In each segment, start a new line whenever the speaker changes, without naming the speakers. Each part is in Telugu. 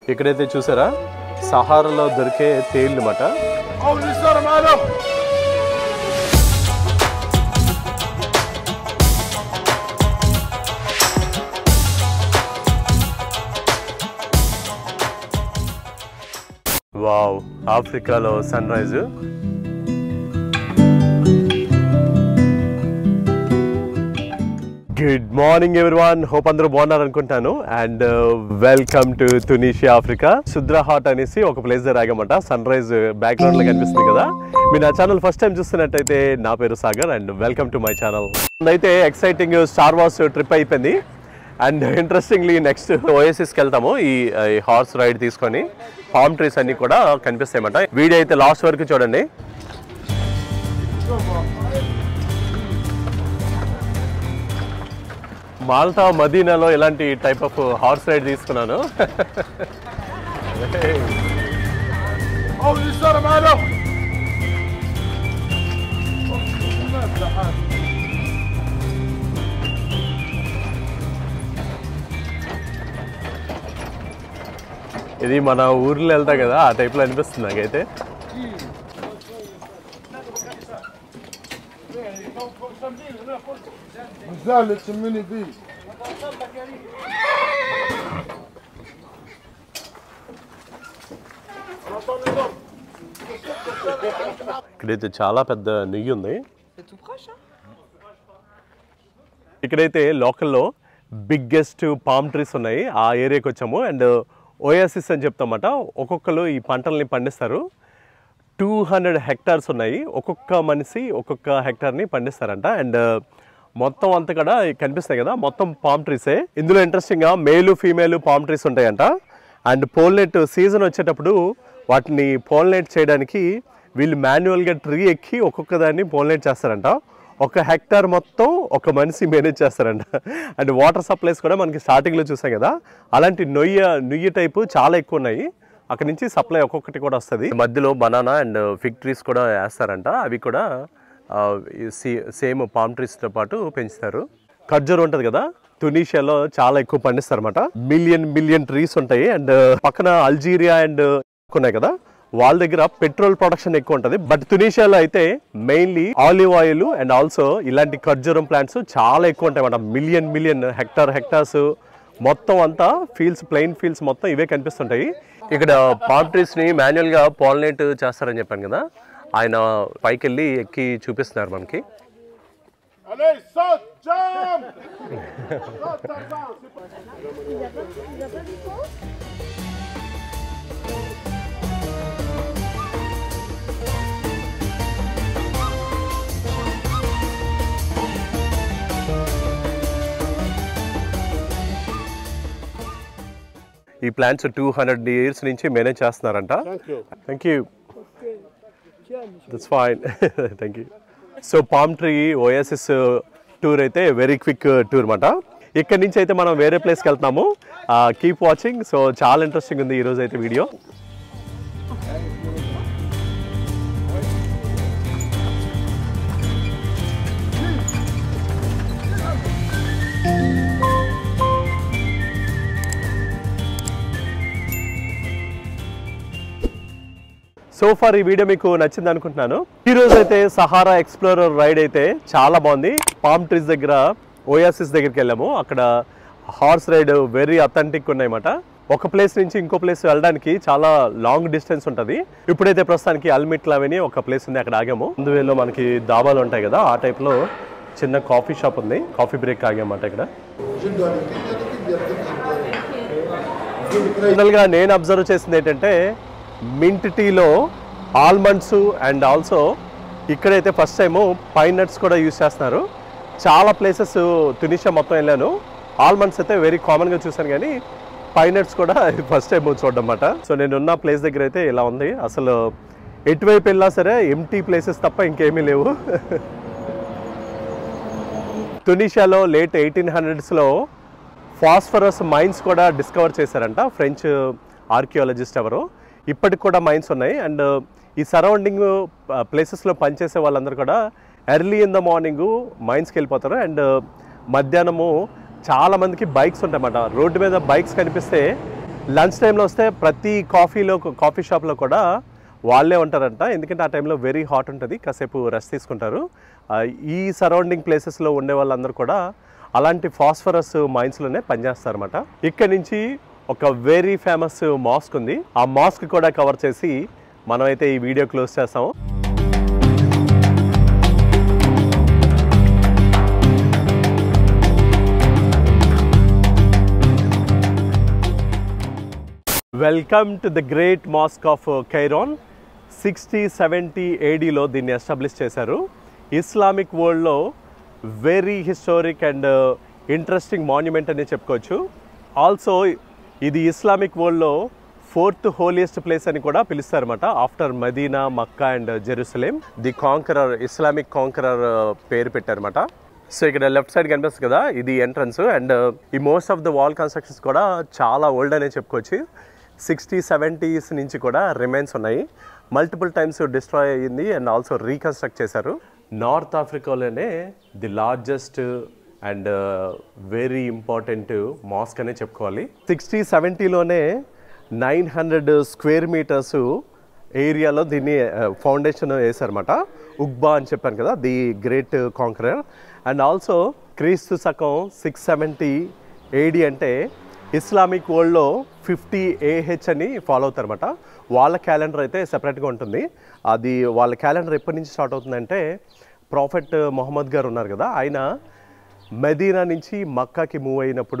ఇక్కడైతే చూసారా సహారాలో దొరికే తేళ్ళు అన్నమాట
قول الزر ماله
వావ్ ఆఫ్రికాలో sunrise good morning everyone hope అందరూ బాగున్నారు అనుకుంటాను and welcome to Tunisia Africa సుద్రా హాట్ అనేసి ఒక ప్లేస్ దగ్గర ఆగమాట సన్ రైజ్ బ్యాక్గ్రౌండ్ లో కనిపిస్తుంది కదా మీరు నా ఛానల్ ఫస్ట్ టైం చూస్తున్నట్టయితే నా పేరు Sagar and welcome to my channel అయితే ఎక్సైటింగ్ స్టార్ వార్స్ ట్రిప్ అయిపోయింది అండ్ ఇంట్రెస్టింగ్లీ నెక్స్ట్ ఓఎస్ఎస్కి వెళ్తాము ఈ హార్స్ రైడ్ తీసుకొని పామ్ ట్రీస్ అన్ని కూడా కనిపిస్తాయన్నమాట వీడియో అయితే లాస్ట్ వరకు చూడండి మాల్టా మదీనాలో ఇలాంటి టైప్ ఆఫ్ హార్స్ రైడ్ తీసుకున్నాను
قول الزر ماله
ఇది మన ఊర్లో వెళ్తా కదా ఆ టైప్లో అనిపిస్తుంది నాకైతే
زال تسميني فيه
ఇక్కడైతే చాలా పెద్ద నెయ్యి ఉంది
C'est tout proche, hein
ఇక్కడైతే లోకల్లో బిగ్గెస్ట్ పామ్ ట్రీస్ ఉన్నాయి ఆ ఏరియాకి వచ్చాము అండ్ ఓయాసిస్ అని చెప్తామట ఒక్కొక్కరు ఈ పంటల్ని పండిస్తారు టూ హండ్రెడ్ హెక్టార్స్ ఉన్నాయి ఒక్కొక్క మనిషి ఒక్కొక్క హెక్టార్ని పండిస్తారంట అండ్ మొత్తం అంతా కూడా కనిపిస్తాయి కదా మొత్తం పామ్ ట్రీసే ఇందులో ఇంట్రెస్టింగ్గా మేలు ఫీమేల్ పామ్ ట్రీస్ ఉంటాయంట అండ్ పోల్నెట్ సీజన్ వచ్చేటప్పుడు వాటిని పోల్నెట్ చేయడానికి వీళ్ళు మాన్యువల్గా ట్రీ ఎక్కి ఒక్కొక్క దాన్ని పోల్నెట్ చేస్తారంట ఒక హెక్టార్ మొత్తం ఒక మనిషి మేనేజ్ చేస్తారంట అండ్ వాటర్ సప్లైస్ కూడా మనకి స్టార్టింగ్లో చూసాం కదా అలాంటి నొయ్య నుయ్యి టైపు చాలా ఎక్కువ ఉన్నాయి అక్కడ నుంచి సప్లై ఒక్కొక్కటి కూడా వస్తుంది మధ్యలో బనానా అండ్ ఫిగ్ ట్రీస్ కూడా వేస్తారంట అవి కూడా సేమ్ పామ్ ట్రీస్తో పాటు పెంచుతారు ఖర్జూర్ ఉంటుంది కదా తునీషియాలో చాలా ఎక్కువ పండిస్తారు మిలియన్ మిలియన్ ట్రీస్ ఉంటాయి అండ్ పక్కన అల్జీరియా అండ్ ఉన్నాయి కదా వాళ్ళ దగ్గర పెట్రోల్ ప్రొడక్షన్ ఎక్కువ ఉంటుంది బట్ తునీషియాలో అయితే mainly olive oil and also ఇలాంటి ఖర్జూరం ప్లాంట్స్ చాలా ఎక్కువ ఉంటాయి అన్నమాట మిలియన్ మిలియన్ హెక్టార్ హెక్టార్స్ మొత్తం అంతా ఫీల్డ్స్ ప్లెయిన్ ఫీల్డ్స్ మొత్తం ఇవే కనిపిస్తుంటాయి ఇక్కడ పామ్ ట్రీస్ ని మాన్యువల్ గా పాలినేట్ చేస్తారని చెప్పాను కదా ఆయన పైకి వెళ్ళి ఎక్కి చూపిస్తున్నారు మనకి
عليه صوت جام
ఈ ప్లాంట్స్ టూ హండ్రెడ్ ఇయర్స్ నుంచి మేనేజ్ చేస్తున్నారంట thank you that's fine thank you so palm tree oasis tour అయితే వెరీ క్విక్ టూర్ అనమాట ఇక్కడి నుంచి అయితే మనం వేరే ప్లేస్కి వెళ్తున్నాము కీప్ వాచింగ్ సో చాలా ఇంట్రెస్టింగ్ ఉంది ఈరోజు అయితే వీడియో సో ఫార్ ఈ వీడియో మీకు నచ్చింది అనుకుంటున్నాను ఈ రోజు అయితే సహారా ఎక్స్ప్లోరర్ రైడ్ అయితే చాలా బాగుంది పామ్ ట్రీస్ దగ్గర ఓయాసిస్ దగ్గరికి వెళ్ళాము అక్కడ హార్స్ రైడ్ వెరీ అథెంటిక్ ఉన్నాయన్నమాట ఒక ప్లేస్ నుంచి ఇంకో ప్లేస్ వెళ్ళడానికి చాలా లాంగ్ డిస్టెన్స్ ఉంటుంది ఇప్పుడైతే ప్రస్తుతానికి అల్మిట్లా అని ఒక ప్లేస్ ఉంది అక్కడ ఆగాము ముందువేలో మనకి దాబాలు ఉంటాయి కదా ఆ టైప్లో చిన్న కాఫీ షాప్ ఉంది కాఫీ బ్రేక్ ఆగామన్నమాట ఇక్కడ జనరల్గా నేను అబ్జర్వ్ చేసింది ఏంటంటే మింట్ టీలో ఆల్మండ్స్ అండ్ ఆల్సో ఇక్కడైతే ఫస్ట్ టైము పైన్ నట్స్ కూడా యూస్ చేస్తున్నారు చాలా ప్లేసెస్ తునిషియా మొత్తం వెళ్ళాను ఆల్మండ్స్ అయితే వెరీ కామన్గా చూశాను కానీ పైన్ నట్స్ కూడా ఫస్ట్ టైం చూడడం అన్నమాట సో నేను ఉన్న ప్లేస్ దగ్గర అయితే ఇలా ఉంది అసలు ఎటువైపు వెళ్ళినా సరే ఎంటీ ప్లేసెస్ తప్ప ఇంకేమీ లేవు తునిషియాలో లేట్ ఎయిటీన్ హండ్రెడ్స్లో ఫాస్ఫరస్ మైన్స్ కూడా డిస్కవర్ చేశారంట ఫ్రెంచ్ ఆర్కియాలజిస్ట్ ఎవరు ఇప్పటికి కూడా మైన్స్ ఉన్నాయి అండ్ ఈ సరౌండింగ్ ప్లేసెస్లో పనిచేసే వాళ్ళందరూ కూడా ఎర్లీ ఇన్ ద మార్నింగ్ మైన్స్కి వెళ్ళిపోతారు అండ్ మధ్యాహ్నము చాలా మందికి బైక్స్ ఉంటాయన్నమాట రోడ్డు మీద బైక్స్ కనిపిస్తే లంచ్ టైంలో వస్తే ప్రతి కాఫీలో కాఫీ షాప్లో కూడా వాళ్ళే ఉంటారంట ఎందుకంటే ఆ టైంలో వెరీ హాట్ ఉంటుంది కాసేపు రెస్ట్ తీసుకుంటారు ఆ, ఈ సరౌండింగ్ ప్లేసెస్లో ఉండే వాళ్ళందరూ కూడా అలాంటి ఫాస్ఫరస్ మైన్స్లోనే పనిచేస్తారన్నమాట ఇక్కడ నుంచి ఒక వెరీ ఫేమస్ మాస్క్ ఉంది ఆ మాస్క్ కూడా కవర్ చేసి మనమైతే ఈ వీడియో క్లోజ్ చేస్తాము welcome to the great mosque of Kairouan sixty seventy ఏడీలో దీన్ని ఎస్టాబ్లిష్ చేశారు ఇస్లామిక్ వరల్డ్లో very historic and interesting monument అని చెప్పుకోవచ్చు ఆల్సో ఇది ఇస్లామిక్ వరల్డ్లో ఫోర్త్ హోలియెస్ట్ ప్లేస్ అని కూడా పిలుస్తారన్నమాట after Medina Mecca and Jerusalem the conqueror Islamic conqueror పేరు పెట్టారన్నమాట సో ఇక్కడ లెఫ్ట్ సైడ్ కనిపిస్తుంది కదా ఇది ఎంట్రన్స్ అండ్ ఈ most of the wall constructions కూడా చాలా ఓల్డ్ అనే చెప్పుకోవచ్చు సిక్స్టీ సెవెంటీస్ నుంచి కూడా రిమైన్స్ ఉన్నాయి మల్టిపుల్ టైమ్స్ డిస్ట్రాయ్ అయ్యింది అండ్ ఆల్సో రీకన్స్ట్రక్ట్ చేశారు నార్త్ ఆఫ్రికాలోనే the largest and very important mosque అనే చెప్పుకోవాలి సిక్స్టీ సెవెంటీలోనే నైన్ హండ్రెడ్ స్క్వేర్ మీటర్స్ ఏరియాలో దీన్ని ఫౌండేషన్ వేశారన్నమాట ఉగ్బా అని చెప్పాను కదా the great conqueror and also క్రీస్తు శకం సిక్స్ సెవెంటీ ఏడి అంటే ఇస్లామిక్ వరల్డ్లో ఫిఫ్టీ ఏహెచ్ అని ఫాలో అవుతారన్నమాట వాళ్ళ క్యాలెండర్ అయితే సెపరేట్గా ఉంటుంది అది వాళ్ళ క్యాలెండర్ ఎప్పటి నుంచి స్టార్ట్ అవుతుందంటే ప్రాఫెట్ మొహమ్మద్ గారు ఉన్నారు కదా ఆయన మదీనా నుంచి మక్కాకి మూవ్ అయినప్పుడు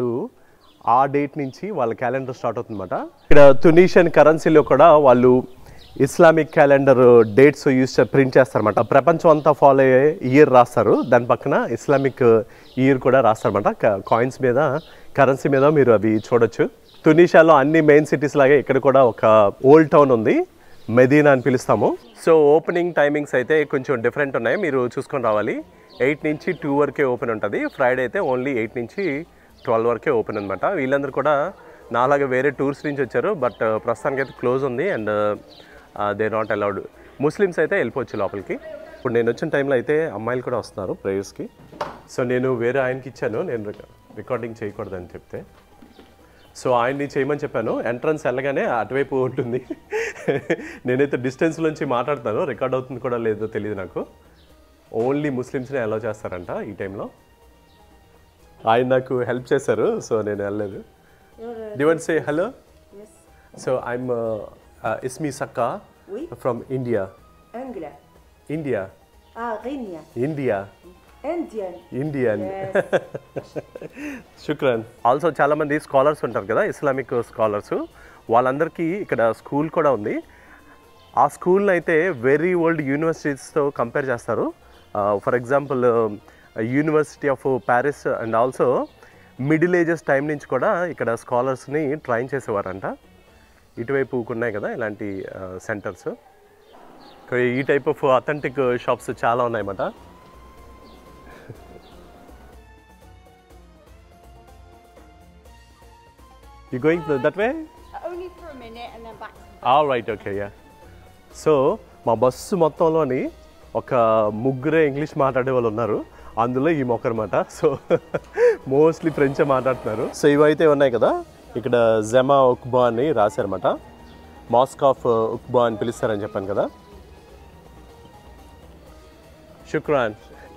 ఆ డేట్ నుంచి వాళ్ళ క్యాలెండర్ స్టార్ట్ అవుతుందన్నమాట ఇక్కడ తునీషియన్ కరెన్సీలో కూడా వాళ్ళు Islamic calendar dates use print చేస్తారన్నమాట ప్రపంచం అంతా ఫాలో అయ్యే ఇయర్ రాస్తారు దాని పక్కన ఇస్లామిక్ ఇయర్ కూడా రాస్తారన్నమాట కాయిన్స్ మీద కరెన్సీ మీద మీరు అవి చూడొచ్చు తునీషియాలో అన్ని మెయిన్ సిటీస్ లాగే ఇక్కడ కూడా ఒక ఓల్డ్ టౌన్ ఉంది మెదీనా అని పిలుస్తాము సో ఓపెనింగ్ టైమింగ్స్ అయితే కొంచెం డిఫరెంట్ ఉన్నాయి మీరు చూసుకొని రావాలి ఎయిట్ నుంచి టూ వరకే ఓపెన్ ఉంటుంది ఫ్రైడే అయితే ఓన్లీ ఎయిట్ నుంచి ట్వెల్వ్ వరకే ఓపెన్ అనమాట వీళ్ళందరూ కూడా నాలాగా వేరే టూర్స్ నుంచి వచ్చారు బట్ ప్రస్తుతానికి అయితే క్లోజ్ ఉంది and they not allowed Muslims అయితే వెళ్ళిపోవచ్చు లోపలికి ఇప్పుడు నేను వచ్చిన టైంలో అయితే అమ్మాయిలు కూడా వస్తున్నారు ప్రేయర్స్కి సో నేను వేరే ఆయనకి ఇచ్చాను నేను రికార్డింగ్ చేయకూడదని చెప్తే సో ఆయన్ని చేయమని చెప్పాను ఎంట్రన్స్ వెళ్ళగానే అటువైపు ఉంటుంది నేనైతే డిస్టెన్స్ నుంచి మాట్లాడతాను రికార్డ్ అవుతుంది కూడా లేదో తెలియదు నాకు ఓన్లీ ముస్లిమ్స్నే అలౌ చేస్తారంట ఈ టైంలో ఆయన నాకు హెల్ప్ చేశారు సో నేను వెళ్ళలేదు డివెంట్ say hello
Yes.
So I'm ఇస్మి సక్కా
Oui.
From India
Angla.
India
Ah, Renia.
India
Indian.
Indian
Yes.
శుక్రన్ ఆల్సో చాలా మంది స్కాలర్స్ ఉంటారు కదా ఇస్లామిక్ స్కాలర్స్ వాళ్ళందరికీ ఇక్కడ స్కూల్ కూడా ఉంది ఆ స్కూల్ని అయితే వెరీ ఓల్డ్ యూనివర్సిటీస్తో కంపేర్ చేస్తారు for example university of Paris and also Middle Ages time నుంచి కూడా ఇక్కడ స్కాలర్స్ని ట్రైన్ చేసేవారంట ఇటువైపు ఉన్నాయి కదా ఇలాంటి సెంటర్స్ ఈ టైప్ ఆఫ్ అథెంటిక్ షాప్స్ చాలా ఉన్నాయన్నమాట You going th- that way?
Only for a minute and then back.
All right okay yeah so మా బస్సు మొత్తంలోని ఒక ముగ్గురే ఇంగ్లీష్ మాట్లాడే వాళ్ళు ఉన్నారు అందులో ఈ మొక్క అనమాట సో మోస్ట్లీ ఫ్రెంచే మాట్లాడుతున్నారు సో ఇవైతే ఉన్నాయి కదా ఇక్కడ జమా ఉక్బా అని రాశారన్నమాట మాస్క్ ఆఫ్ ఉక్బా అని పిలుస్తారని చెప్పాను కదా శుక్రాన్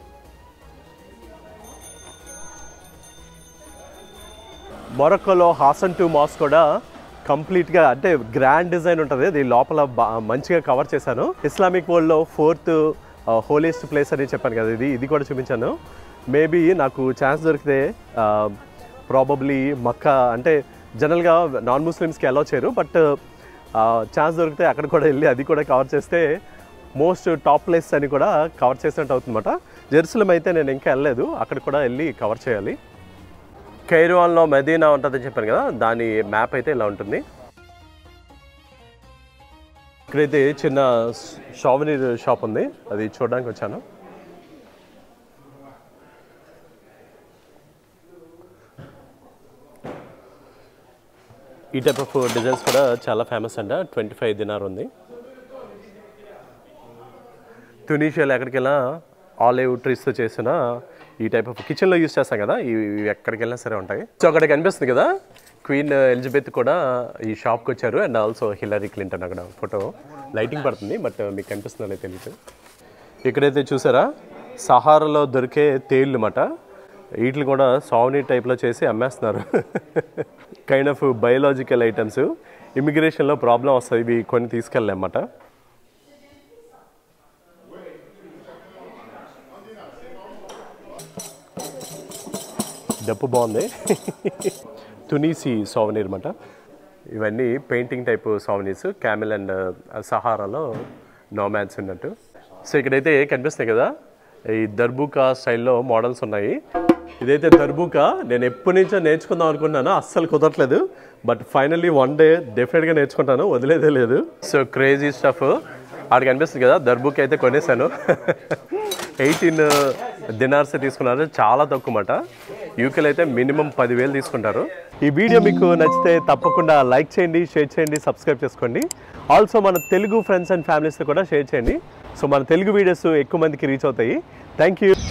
మొరక్కోలో హాసన్ టు మాస్ కూడా కంప్లీట్గా అంటే గ్రాండ్ డిజైన్ ఉంటుంది అది లోపల బా మంచిగా కవర్ చేశాను ఇస్లామిక్ వరల్డ్లో ఫోర్త్ హోలియస్ట్ ప్లేస్ అని చెప్పాను కదా ఇది ఇది కూడా చూపించాను మేబీ నాకు ఛాన్స్ దొరికితే ప్రాబబ్లీ మక్కా అంటే జనరల్గా నాన్ ముస్లిమ్స్కి అలౌ చేయరు బట్ ఛాన్స్ దొరికితే అక్కడ కూడా వెళ్ళి అది కూడా కవర్ చేస్తే మోస్ట్ టాప్ ప్లేస్ అని కూడా కవర్ చేసినట్టు అవుతుందన్నమాట జెరూసలం అయితే నేను ఇంకా వెళ్ళలేదు అక్కడ కూడా వెళ్ళి కవర్ చేయాలి కైరోన్లో మదీనా ఉంటుందని చెప్పాను కదా దాని మ్యాప్ అయితే ఇలా ఉంటుంది ఇక్కడైతే చిన్న షావనీర్ షాప్ ఉంది అది చూడడానికి వచ్చాను ఈ టైప్ ఆఫ్ డిజైన్స్ కూడా చాలా ఫేమస్ అంట ట్వంటీ ఫైవ్ దినార్ ఉంది తునీషియాలో ఎక్కడికి వెళ్ళినా ఆలివ్ ట్రీస్తో చేసిన ఈ టైప్ ఆఫ్ కిచెన్లో యూస్ చేస్తాం కదా ఇవి ఇవి ఎక్కడికి వెళ్ళినా సరే ఉంటాయి సో అక్కడ కనిపిస్తుంది కదా క్వీన్ ఎలిజబెత్ కూడా ఈ షాప్కి వచ్చారు అండ్ ఆల్సో హిలరీ క్లింటన్ అక్కడ ఫోటో లైటింగ్ పడుతుంది బట్ మీకు కనిపిస్తుందో తెలియదు ఇక్కడైతే చూసారా సహారాలో దొరికే తేళ్ళు అన్నమాట వీటిని కూడా సావనీ టైప్లో చేసి అమ్మేస్తున్నారు కైండ్ ఆఫ్ బయోలాజికల్ ఐటమ్స్ ఇమిగ్రేషన్లో ప్రాబ్లం వస్తుంది ఇవి కొన్ని తీసుకెళ్ళామన్నమాట డప్పు బాగుంది తునీసి సోవనీర్ అనమాట ఇవన్నీ painting type souvenirs camel and సహారాలో నోమాన్స్ ఉన్నట్టు సో ఇక్కడైతే కనిపిస్తున్నాయి కదా ఈ దర్బూకా స్టైల్లో మోడల్స్ ఉన్నాయి ఇదైతే దర్బూకా నేను ఎప్పటి నుంచో నేర్చుకుందాం అనుకున్నాను అస్సలు కుదరట్లేదు బట్ ఫైనల్లీ వన్ డే డెఫినెట్గా నేర్చుకుంటాను వదిలేదే లేదు సో క్రేజీ స్టఫ్ ఆడ కనిపిస్తుంది కదా దర్బూక్ అయితే కొనేసాను ఎయిటీన్ దినార్స్ తీసుకున్నారు చాలా తక్కువ మాట యూకేలో అయితే మినిమం పదివేలు తీసుకుంటారు ఈ వీడియో మీకు నచ్చితే తప్పకుండా లైక్ చేయండి షేర్ చేయండి సబ్స్క్రైబ్ చేసుకోండి ఆల్సో మన తెలుగు ఫ్రెండ్స్ అండ్ ఫ్యామిలీస్తో కూడా షేర్ చేయండి సో మన తెలుగు వీడియోస్ ఎక్కువ మందికి రీచ్ అవుతాయి థ్యాంక్ యూ